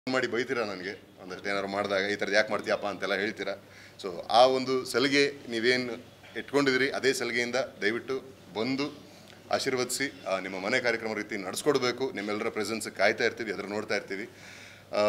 ಮಾಡಿ ಬೈತೀರಾ ನನಗೆ ಒಂದಷ್ಟು ಏನಾದ್ರು ಮಾಡಿದಾಗ ಈ ಥರದ್ದು ಯಾಕೆ ಮಾಡ್ತೀಯಪ್ಪ ಅಂತೆಲ್ಲ ಹೇಳ್ತೀರಾ ಸೊ ಆ ಒಂದು ಸಲಿಗೆ ನೀವೇನು ಇಟ್ಕೊಂಡಿದ್ದೀರಿ ಅದೇ ಸಲಿಗೆಯಿಂದ ದಯವಿಟ್ಟು ಬಂದು ಆಶೀರ್ವದಿಸಿ ಆ, ನಿಮ್ಮ ಮನೆ ಕಾರ್ಯಕ್ರಮ ರೀತಿ ನಡೆಸ್ಕೊಡ್ಬೇಕು ನಿಮ್ಮೆಲ್ಲರ ಪ್ರೆಸೆನ್ಸ್ ಕಾಯ್ತಾ ಇರ್ತೀವಿ ಅದರ ನೋಡ್ತಾ ಇರ್ತೀವಿ ಆ,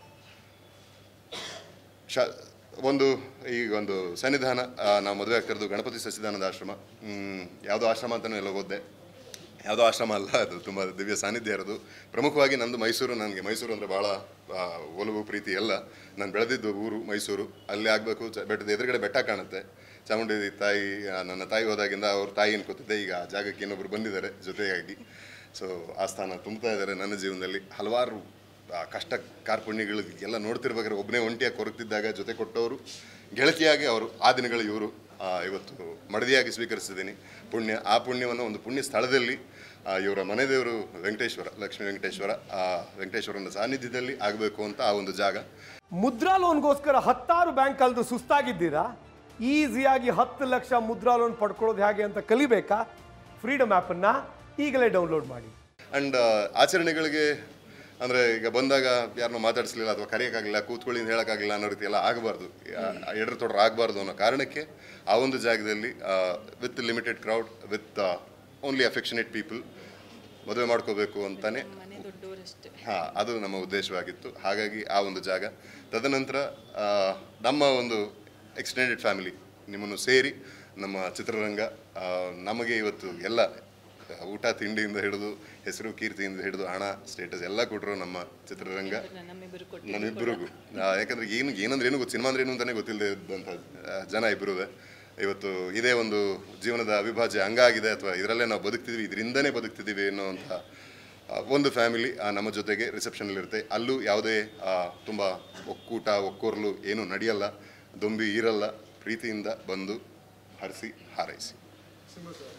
ಶ ಒಂದು ಈಗ ಒಂದು ಸನ್ನಿಧಾನ ಆ, ನಾವು ಮದುವೆ ಆಗ್ತಿರೋದು ಗಣಪತಿ ಸಚ್ಚಿದಾನಂದ ಆಶ್ರಮ ಮ್, ಯಾವುದೋ ಆಶ್ರಮ ಅಂತಲೂ ಎಲ್ಲ ಓದ್ದೆ ಯಾವುದೋ ಆಶ್ರಮ ಅಲ್ಲ ಅದು ತುಂಬ ದಿವ್ಯ ಸಾನ್ನಿಧ್ಯ ಇರೋದು ಪ್ರಮುಖವಾಗಿ ನಂದು ಮೈಸೂರು ನನಗೆ ಮೈಸೂರು ಅಂದರೆ ಭಾಳ ಆ, ಒಲವು ಪ್ರೀತಿ ಎಲ್ಲ ನಾನು ಬೆಳೆದಿದ್ದು ಊರು ಮೈಸೂರು ಅಲ್ಲಿ ಆಗಬೇಕು ಬೆಟ್ಟದ ಎದುರುಗಡೆ ಬೆಟ್ಟ ಕಾಣುತ್ತೆ ಚಾಮುಂಡಿ ತಾಯಿ ಆ, ನನ್ನ ತಾಯಿ ಹೋದಾಗಿಂದ ಅವ್ರ ತಾಯಿ ಅನ್ಕೋತಿದ್ದೆ ಈಗ ಆ ಜಾಗಕ್ಕೆ ಇನ್ನೊಬ್ರು ಬಂದಿದ್ದಾರೆ ಜೊತೆಯಾಗಿ ಸೊ ಆ ಸ್ಥಾನ ತುಂಬ್ತಾ ಇದ್ದಾರೆ ನನ್ನ ಜೀವನದಲ್ಲಿ ಹಲವಾರು ಆ ಕಷ್ಟ ಕಾರ್ಪಣ್ಯಗಳಿಗೆ ಎಲ್ಲ ನೋಡ್ತಿರ್ಬೇಕಾದ್ರೆ ಒಬ್ಬನೇ ಒಂಟಿಯಾಗಿ ಕೊರಗ್ತಿದ್ದಾಗ ಜೊತೆ ಕೊಟ್ಟವರು ಗೆಳತಿಯಾಗಿ ಅವರು ಆ ದಿನಗಳು ಇವರು ಇವತ್ತು ಮಡದಿಯಾಗಿ ಸ್ವೀಕರಿಸಿದ್ದೀನಿ ಪುಣ್ಯ ಆ ಪುಣ್ಯವನ್ನು ಒಂದು ಪುಣ್ಯ ಸ್ಥಳದಲ್ಲಿ ಆ, ಇವರ ಮನೆ ದೇವರು ವೆಂಕಟೇಶ್ವರ ಲಕ್ಷ್ಮೀ ವೆಂಕಟೇಶ್ವರ ಆ ವೆಂಕಟೇಶ್ವರನ ಸಾನ್ನಿಧ್ಯದಲ್ಲಿ ಆಗಬೇಕು ಅಂತ ಆ ಒಂದು ಜಾಗ ಮುದ್ರಾ ಲೋನ್ಗೋಸ್ಕರ ಹತ್ತಾರು ಬ್ಯಾಂಕ್ ಕಲ್ದು ಸುಸ್ತಾಗಿದ್ದೀರಾ ಈಸಿಯಾಗಿ ಹತ್ತು ಲಕ್ಷ ಮುದ್ರಾ ಲೋನ್ ಪಡ್ಕೊಳ್ಳೋದು ಹೇಗೆ ಅಂತ ಕಲಿಬೇಕಾ ಫ್ರೀಡಮ್ ಆ್ಯಪನ್ನು ಈಗಲೇ ಡೌನ್ಲೋಡ್ ಮಾಡಿ ಆ್ಯಂಡ್ ಆಚರಣೆಗಳಿಗೆ ಅಂದರೆ ಈಗ ಬಂದಾಗ ಯಾರನ್ನೂ ಮಾತಾಡಿಸ್ಲಿಲ್ಲ ಅಥವಾ ಕರೆಯೋಕ್ಕಾಗಲಿಲ್ಲ ಕೂತ್ಕೊಳ್ಳಿ ಅಂತ ಹೇಳೋಕ್ಕಾಗಲಿಲ್ಲ ಅನ್ನೋ ರೀತಿ ಎಲ್ಲ ಆಗಬಾರ್ದು ಎಡರು ತೊಡ್ರು ಆಗಬಾರ್ದು ಅನ್ನೋ ಕಾರಣಕ್ಕೆ ಆ ಒಂದು ಜಾಗದಲ್ಲಿ with limited crowd with only affectionate people ಮದುವೆ ಮಾಡ್ಕೋಬೇಕು ಅಂತಾನೆ ಮನೆ ದೊಡ್ಡವರಷ್ಟೇ ಹಾಂ ಅದು ನಮ್ಮ ಉದ್ದೇಶವಾಗಿತ್ತು ಹಾಗಾಗಿ ಆ ಒಂದು ಜಾಗ ತದನಂತರ ಆ, ನಮ್ಮ ಒಂದು ಎಕ್ಸ್ಟೆಂಡೆಡ್ ಫ್ಯಾಮಿಲಿ ನಿಮ್ಮನ್ನು ಸೇರಿ ನಮ್ಮ ಚಿತ್ರರಂಗ ಆ, ನಮಗೆ ಇವತ್ತು ಎಲ್ಲ ಊಟ ತಿಂಡಿಯಿಂದ ಹಿಡಿದು ಹೆಸರು ಕೀರ್ತಿಯಿಂದ ಹಿಡಿದು ಹಣ ಸ್ಟೇಟಸ್ ಎಲ್ಲ ಕೊಟ್ಟರು ನಮ್ಮ ಚಿತ್ರರಂಗ ನಮ್ಮಿಬ್ಬರು ಕೊಟ್ಟು ನಮ್ಮಿಬ್ಬರಿಗೂ ಯಾಕಂದ್ರೆ ಏನು ಏನಂದ್ರೆ ಏನು ಗೊತ್ತು ಸಿನಿಮಾ ಅಂದ್ರೆ ಏನು ಅಂತಾನೆ ಗೊತ್ತಿಲ್ಲದೆ ಇದ್ದಂಥ ಆ, ಜನ ಇಬ್ಬರೂ ಇವತ್ತು ಇದೇ ಒಂದು ಜೀವನದ ಅವಿಭಾಜ್ಯ ಅಂಗ ಆಗಿದೆ ಅಥವಾ ಇದರಲ್ಲೇ ನಾವು ಬದುಕ್ತಿದ್ವಿ ಇದರಿಂದನೇ ಬದುಕ್ತಿದ್ದೀವಿ ಅನ್ನೋವಂಥ ಆ, ಒಂದು ಫ್ಯಾಮಿಲಿ ನಮ್ಮ ಜೊತೆಗೆ ರಿಸೆಪ್ಷನಲ್ಲಿರುತ್ತೆ ಅಲ್ಲೂ ಯಾವುದೇ ಆ, ತುಂಬ ಒಕ್ಕೂಟ ಒಕ್ಕೋರ್ಲು ಏನೂ ನಡೆಯಲ್ಲ ದೊಂಬಿ ಇರಲ್ಲ ಪ್ರೀತಿಯಿಂದ ಬಂದು ಹರಿಸಿ ಹಾರೈಸಿ ಸಿಂಹ ಸರ್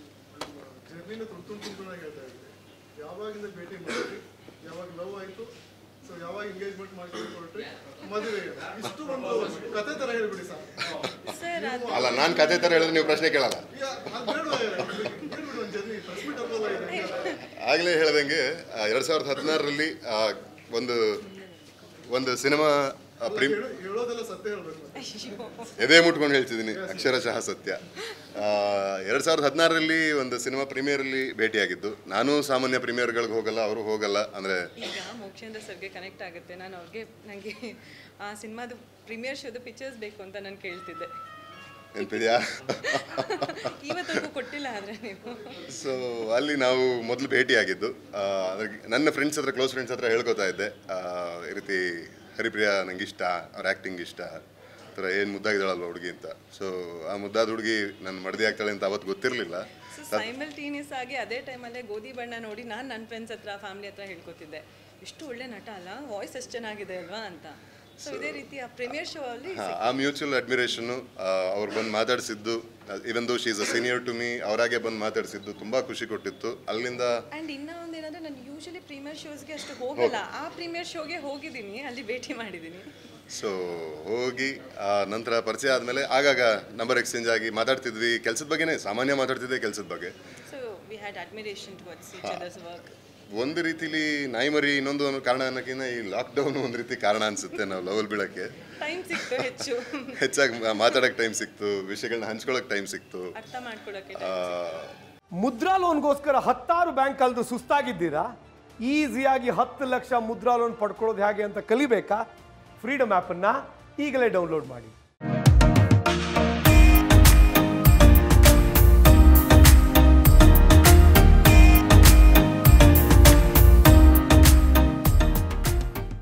ಜರ್ನಿನ ತುಂಬ ತುಂಬ ತುಂಬಿನಾಗಿ ಹೇಳ್ತಾ ಇದ್ದೆ ಯಾವಾಗಿಂದ ಭೇಟಿ ಮಾಡಿದ್ರಿ ಯಾವಾಗ ಲವ್ ಆಯಿತು ಸೊ ಯಾವಾಗ ಎಂಗೇಜ್ಮೆಂಟ್ ಮಾಡ್ಕೊಂಡು ಹೊರಟ್ರಿ ಮದುವೆ ಇಷ್ಟು ಒಂದು ಕತೆ ಥರ ಹೇಳ್ಬಿಡಿ ಸರ್ ಸರ್ ಅದು ಅಲ್ಲ ನಾನು ಕತೆ ಥರ ಹೇಳಿದ್ರೆ ನೀವು ಪ್ರಶ್ನೆ ಕೇಳಲ್ಲ ಈಗ ಅದು ಬೇಡ ಹೇಳ್ಬಿಡಿ ಒಂದು ಜರ್ನಿ ಫಸ್ಟ್ ಮೀಟ್ ಆಗ್ಬೋದಾಗಿದೆ ಆಗಲೇ ಹೇಳ್ದಂಗೆ ಎರಡು ಸಾವಿರದ ಹದಿನಾರರಲ್ಲಿ ಒಂದು ಒಂದು ಸಿನಿಮಾ ಪ್ರಿಮ್ ಹೇಳೋ- ಹೇಳೋದೆಲ್ಲ ಸತ್ಯ ಹೇಳ್ಬೇಕು ಮತ್ತೆ. ಅಯ್ಯೋ ಎದೆ ಮುಟ್ಕೊಂಡು ಹೇಳ್ತಿದ್ದೀನಿ ಅಕ್ಷರಶಃ ಸತ್ಯ ಎರಡು ಸಾವಿರದ ಹದಿನಾರರಲ್ಲಿ ಒಂದು ಸಿನಿಮಾ ಪ್ರೀಮಿಯರಲ್ಲಿ ಭೇಟಿಯಾಗಿದ್ದು ನಾನು ಸಾಮಾನ್ಯ ಪ್ರೀಮಿಯರ್ಗಳಿಗೆ ಹೋಗಲ್ಲ ಅವರು ಹೋಗಲ್ಲ ಅಂದರೆ ಈಗ ಮೋಕ್ಷೇಂದ್ರ ಸರ್ಗೆ ಕನೆಕ್ಟ್ ಆಗುತ್ತೆ ನಾನು ಅವ್ರಿಗೆ ನನಗೆ ಆ ಸಿನಿಮಾದು ಪ್ರೀಮಿಯರ್ ಶೋದು ಪಿಕ್ಚರ್ಸ್ ಬೇಕು ಅಂತ ನಾನು ಕೇಳ್ತಿದ್ದೆ ನೆನಪಿದೆಯಾ ಇವತ್ತರೆಗೂ ಕೊಟ್ಟಿಲ್ಲ ಆದರೆ ನೀವು ಸೊ ಅಲ್ಲಿ ನಾವು ಮೊದಲು ಭೇಟಿಯಾಗಿದ್ದು ಆ, ಅದ್ರ ನನ್ನ ಫ್ರೆಂಡ್ಸ್ ಹತ್ರ ಕ್ಲೋಸ್ ಫ್ರೆಂಡ್ಸ್ ಹತ್ರ ಹೇಳ್ಕೊತಾ ಇದ್ದೆ ಆ, ಈ ರೀತಿ ಹರಿಪ್ರಿಯಾ ನಂಗೆ ಇಷ್ಟ ಅವ್ರ ಆ್ಯಕ್ಟಿಂಗ್ ಇಷ್ಟ ಆ ಥರ ಏನು ಮುದ್ದಾಗಿದ್ದಾಳಲ್ವ ಹುಡುಗಿ ಅಂತ ಸೊ ಆ ಮುದ್ದಾದ ಹುಡುಗಿ ನನ್ನ ಮಡದಿ ಆಗ್ತಾಳೆ ಅಂತ ಅವತ್ತು ಗೊತ್ತಿರಲಿಲ್ಲ ಸೊ ಸೈಮಲ್ಟೇನಿಯಸ್ ಆಗಿ ಅದೇ ಟೈಮಲ್ಲೇ ಗೋಧಿ ಬಣ್ಣ ನೋಡಿ ನಾನು ನನ್ನ ಫ್ರೆಂಡ್ಸ್ ಹತ್ರ ಫ್ಯಾಮಿಲಿ ಹತ್ರ ಹೇಳ್ಕೊತಿದ್ದೆ ಇಷ್ಟು ಒಳ್ಳೆ ನಟ ಅಲ್ಲ ವಾಯ್ಸ್ ಎಷ್ಟು ಚೆನ್ನಾಗಿದೆ ಅಲ್ವಾ ಅಂತ ಸೊ ಇದೇ ರೀತಿ ಆ ಪ್ರೀಮಿಯರ್ ಶೋ ಅಲ್ಲಿ ಹಾಂ ಆ ಮ್ಯೂಚುವಲ್ ಅಡ್ಮಿರೇಷನ್ನು ಅವ್ರು ಬಂದು ಮಾತಾಡಿಸಿದ್ದು even though she's a senior to me ಅವರಾಗೆ ಬಂದು ಮಾತಾಡಿಸಿದ್ದು ತುಂಬ ಖುಷಿ ಕೊಟ್ಟಿತ್ತು ಅಲ್ಲಿಂದ ಅಂಡ್ ಇನ್ನ ಒಂದೇನಂದ್ರೆ ನಾನು ಯೂಶಲಿ ಪ್ರೀಮಿಯರ್ ಶೋಸ್ಗೆ ಅಷ್ಟು ಹೋಗಲ್ಲ ಆ ಪ್ರೀಮಿಯರ್ ಶೋಗೆ ಹೋಗಿದ್ದೀನಿ ಅಲ್ಲಿ ಭೇಟಿ ಮಾಡಿದ್ದೀನಿ ಸೊ ಹೋಗಿ ಆ ನಂತರ ಪರಿಚಯ ಆದಮೇಲೆ ಆಗಾಗ ನಂಬರ್ ಎಕ್ಸ್ಚೇಂಜ್ ಆಗಿ ಮಾತಾಡ್ತಿದ್ವಿ ಕೆಲಸದ ಬಗ್ಗೆನೇ ಸಾಮಾನ್ಯ ಮಾತಾಡ್ತಿದ್ದೆ ಕೆಲಸದ ಬಗ್ಗೆ so we had admiration towards each other's work ಒಂದು ರೀತಿಲಿ ನಾಯಿ ಮರಿ ಇನ್ನೊಂದು ಒಂದು ಕಾರಣ ಅನ್ನೋಕ್ಕಿಂತ ಈ ಲಾಕ್ಡೌನ್ ಒಂದು ರೀತಿ ಕಾರಣ ಅನಿಸುತ್ತೆ ನಾವು ಲವಲ್ ಬೀಳಕ್ಕೆ ಟೈಮ್ ಸಿಕ್ತು ಹೆಚ್ಚು ಹೆಚ್ಚಾಗಿ ಮಾತಾಡೋಕ್ಕೆ ಟೈಮ್ ಸಿಕ್ತು ವಿಷಯಗಳನ್ನ ಹಂಚ್ಕೊಳ್ಳೋಕೆ ಟೈಮ್ ಸಿಕ್ತು ಅರ್ಥ ಮಾಡ್ಕೊಳ್ಳೋಕೆ ಆ, ಮುದ್ರಾ ಲೋನ್ಗೋಸ್ಕರ ಹತ್ತಾರು ಬ್ಯಾಂಕ್ ಕಲ್ದು ಸುಸ್ತಾಗಿದ್ದೀರಾ ಈಸಿಯಾಗಿ ಹತ್ತು ಲಕ್ಷ ಮುದ್ರಾ ಲೋನ್ ಪಡ್ಕೊಳ್ಳೋದು ಹೇಗೆ ಅಂತ ಕಲಿಬೇಕಾ ಫ್ರೀಡಮ್ ಆ್ಯಪನ್ನು ಈಗಲೇ ಡೌನ್ಲೋಡ್ ಮಾಡಿ